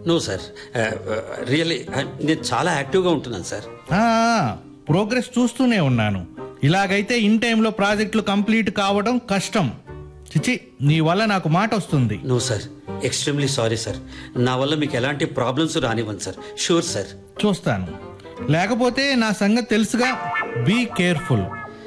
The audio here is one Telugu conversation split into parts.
నో సార్ రియల్లీ నేను చాలా యాక్టివ్గా ఉంటున్నాను సార్ ఆ, ప్రోగ్రెస్ చూస్తూనే ఉన్నాను ఇలాగైతే ఇన్ టైంలో ప్రాజెక్టులు కంప్లీట్ కావడం కష్టం చిచి నీ వల్ల నాకు మాట వస్తుంది no sir extremely sorry sir నా వల్ల మీకు ఎలాంటి ప్రాబ్లమ్స్ రానివ్వను సార్ షూర్ సార్ చూస్తాను లేకపోతే నా సంగతి తెలుసుగా బీ కేర్ఫుల్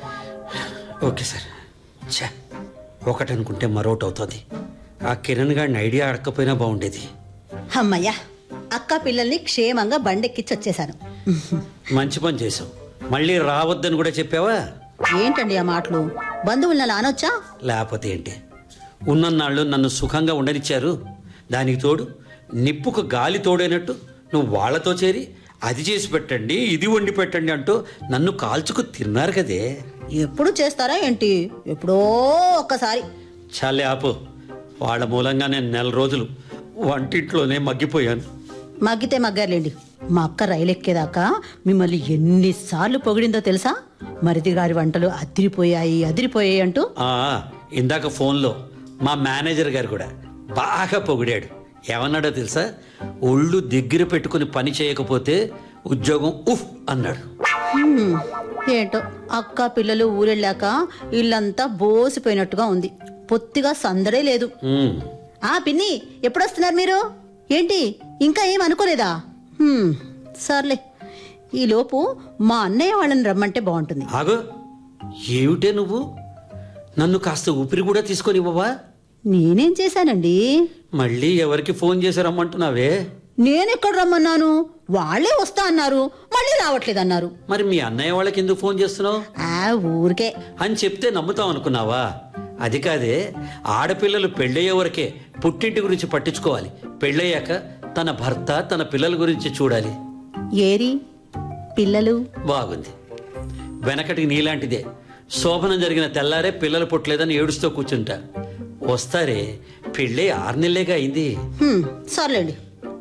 ఓకే సార్ ఛా ఒకటి అనుకుంటే మరొకటి అవుతుంది ఆ కిరణ్ గారిని ఐడియా అడగకపోయినా బాగుండేది అమ్మయ్యా అక్క పిల్లల్ని క్షేమంగా బండెక్కిచ్చి వచ్చేసాను మంచి పని చేసావు మళ్ళీ రావద్దని కూడా చెప్పావా ఏంటండి ఆ మాటలు బంధువులను అలా అనొచ్చా లేకపోతే ఏంటి ఉన్నన్నాళ్ళు నన్ను సుఖంగా ఉండనిచ్చారు దానికి తోడు నిప్పుకు గాలి తోడైనట్టు నువ్వు వాళ్ళతో చేరి అది చేసి పెట్టండి ఇది వండి పెట్టండి అంటూ నన్ను కాల్చుకు తిన్నారు కదే ఎప్పుడు చేస్తారా ఏంటి ఎప్పుడో ఒక్కసారి చాలే ఆపు వాళ్ళ మూలంగా నేను నెల రోజులు వంటింట్లోనే మగ్గిపోయాను మగ్గితే మగ్గారులేండి మా అక్క రైలు ఎక్కేదాకా మిమ్మల్ని ఎన్నిసార్లు పొగిడిందో తెలుసా మరిది గారి వంటలు అదిరిపోయాయి అదిరిపోయాయి అంటూ ఆ, ఇందాక ఫోన్లో మా మేనేజర్ గారు కూడా బాగా పొగిడాడు ఏమన్నాడో తెలుసా ఒళ్ళు దగ్గర పెట్టుకుని పని చేయకపోతే ఉద్యోగం ఉఫ్ అన్నాడు హ్మ్, ఏంటో అక్క పిల్లలు ఊరెళ్ళాక ఇల్లంతా బోసిపోయినట్టుగా ఉంది పొత్తిగా సందడే లేదు ఉమ్, ఆ పిన్ని ఎప్పుడొస్తున్నారు మీరు ఏంటి ఇంకా ఏం అనుకోలేదా హ్మ్, సర్లే ఈలోపు మా అన్నయ్య వాళ్ళని రమ్మంటే బాగుంటుంది ఆగు ఏమిటే నువ్వు నన్ను కాస్త ఊపిరి కూడా తీసుకొని ఇవ్వవా నేనేం చేశానండి మళ్ళీ ఎవరికి ఫోన్ చేసి రమ్మంటున్నావే నేనెక్కడ రమ్మన్నాను వాళ్ళే వస్తా అన్నారు మళ్ళీ రావట్లేదు అన్నారు మరి మీ అన్నయ్య వాళ్ళకి ఎందుకు ఫోన్ చేస్తున్నావు ఆ ఊరికే అని చెప్తే నమ్ముతాం అనుకున్నావా అది కాదే ఆడపిల్లలు పెళ్ళయ్యే వరకే పుట్టింటి గురించి పట్టించుకోవాలి పెళ్ళయ్యాక తన భర్త తన పిల్లల గురించి చూడాలి ఏరి పిల్లలు బాగుంది వెనకటికి నీలాంటిదే శోభనం జరిగిన తెల్లారే పిల్లలు పుట్టలేదని ఏడుస్తూ కూర్చుంటా వస్తారే పెళ్ళి ఆరు నెలలేగా అయింది హ్మ్, సర్లేండి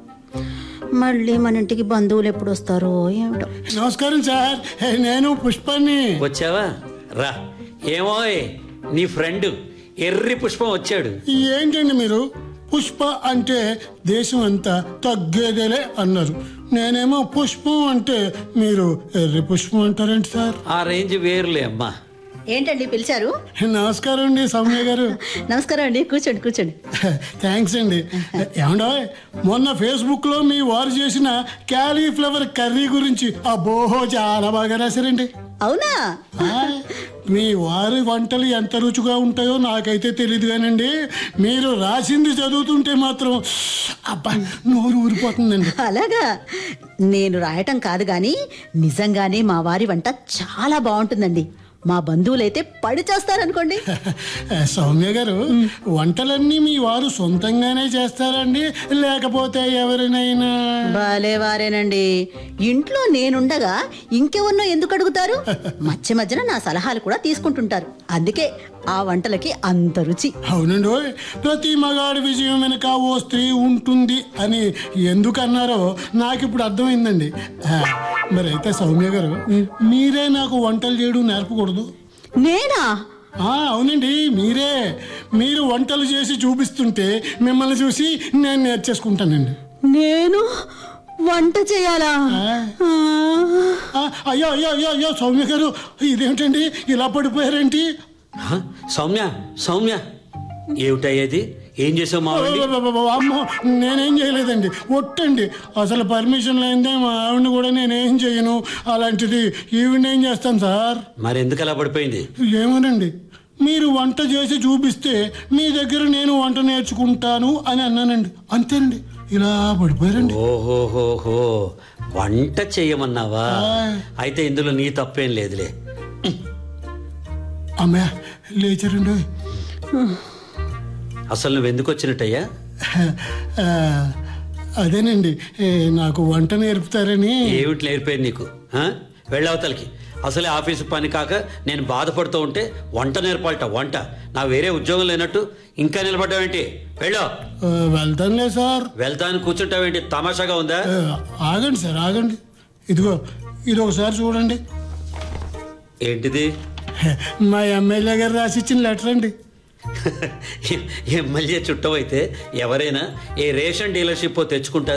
మళ్ళీ మన ఇంటికి బంధువులు ఎప్పుడు వస్తారో ఏమిటో నమస్కారం సార్ నేను పుష్పాన్ని వచ్చావా రా ఏమోయ్ నీ ఫ్రెండ్ ఎర్రి పుష్పం వచ్చాడు ఏంటండి మీరు పుష్ప అంటే దేశం అంతా తగ్గేదేలే అన్నారు నేనేమో పుష్పం అంటే మీరు ఎర్రి పుష్పం అంటారేంటి సార్ ఆ రేంజ్ వేరులే అమ్మా ఏంటండి పిలిచారు నమస్కారం అండి సౌమ్య గారు నమస్కారం అండి కూర్చోండి కూర్చోండి థ్యాంక్స్ అండి ఏమండో మొన్న ఫేస్బుక్ లో మీ వారు చేసిన క్యాలీఫ్లవర్ కర్రీ గురించి అబ్బోహో చాలా బాగా రాశారండి అవునా ఆ, మీ వారి వంటలు ఎంత రుచిగా ఉంటాయో నాకైతే తెలియదు కానండి మీరు రాసింది చదువుతుంటే మాత్రం అబ్బా నోరు ఊరిపోతుందండి అలాగా నేను రాయటం కాదు గాని నిజంగానే మా వారి వంట చాలా బాగుంటుందండి మా బంధువులైతే పడి చేస్తారనుకోండి సౌమ్య గారు వంటలన్నీ మీ వారు సొంతంగానే చేస్తారండి లేకపోతే ఎవరినైనా బాలే వారేనండి ఇంట్లో నేనుండగా ఇంకెవరినో ఎందుకు అడుగుతారు మధ్య మధ్యన నా సలహాలు కూడా తీసుకుంటుంటారు అందుకే ఆ వంటలకి అంత రుచి అవునండి ఓయ్. ప్రతి మగాడి విజయం వెనుక ఓ స్త్రీ ఉంటుంది అని ఎందుకు అన్నారో నాకు ఇప్పుడు అర్థమైందండి ఆ, మరి అయితే సౌమ్య గారు మీరే నాకు వంటలు చేయడం నేర్పకూడదు నేనా ఆ, అవునండి మీరే మీరు వంటలు చేసి చూపిస్తుంటే మిమ్మల్ని చూసి నేను నేర్చేసుకుంటానండి నేను వంట చేయాలా ఆ. ఆ. ఆ, అయ్యో అయ్యో అయ్యో అయ్యో సౌమ్య గారు ఇదేమిటండి ఇలా పడిపోయారేంటి హ? సౌమ్య సౌమ్య ఏమిటయ్యేది ఏం చేసావు మా వాడిని? అమ్మో నేనేం చేయలేదండి ఒట్టండి అసలు పర్మిషన్ లేదే మా ఆవిడని కూడా నేనేం చేయను అలాంటిది ఈవిడ ఏం చేస్తాను సార్ మరి ఎందుకు అలా పడిపోయింది ఏమోనండి మీరు వంట చేసి చూపిస్తే మీ దగ్గర నేను వంట నేర్చుకుంటాను అని అన్నానండి అంతేనండి ఇలా పడిపోయారండి ఓహోహోహో వంట చెయ్యమన్నావా అయితే ఇందులో నీ తప్పేం లేదులే అమ్మే లేచారండి అసలు నువ్వు ఎందుకు వచ్చినట్టయ్యా ఆ, అదేనండి ఏ, నాకు వంట నేర్పుతారని ఏమిటి నేర్పేది నీకు ఆ? వెళ్ళవతలకి అసలే ఆఫీసు పని కాక నేను బాధపడుతూ ఉంటే వంట నేర్పాలట వంట నా వేరే ఉద్యోగం లేనట్టు ఇంకా నిలబడ్డావేంటి వెళ్ళో ఆ, వెళ్తానులే సార్ వెళ్తాను కూర్చుంటావేంటి తమాషాగా ఉందా ఆ, ఆగండి సార్ ఆగండి ఇదిగో ఇది ఒకసారి చూడండి ఏంటిది మా ఎమ్మెల్యే గారు రాసి ఇచ్చిన లెటర్ అండి ఎమ్మెల్యే చుట్టమైతే ఎవరైనా ఏ రేషన్ డీలర్షిప్ తెచ్చుకుంటారు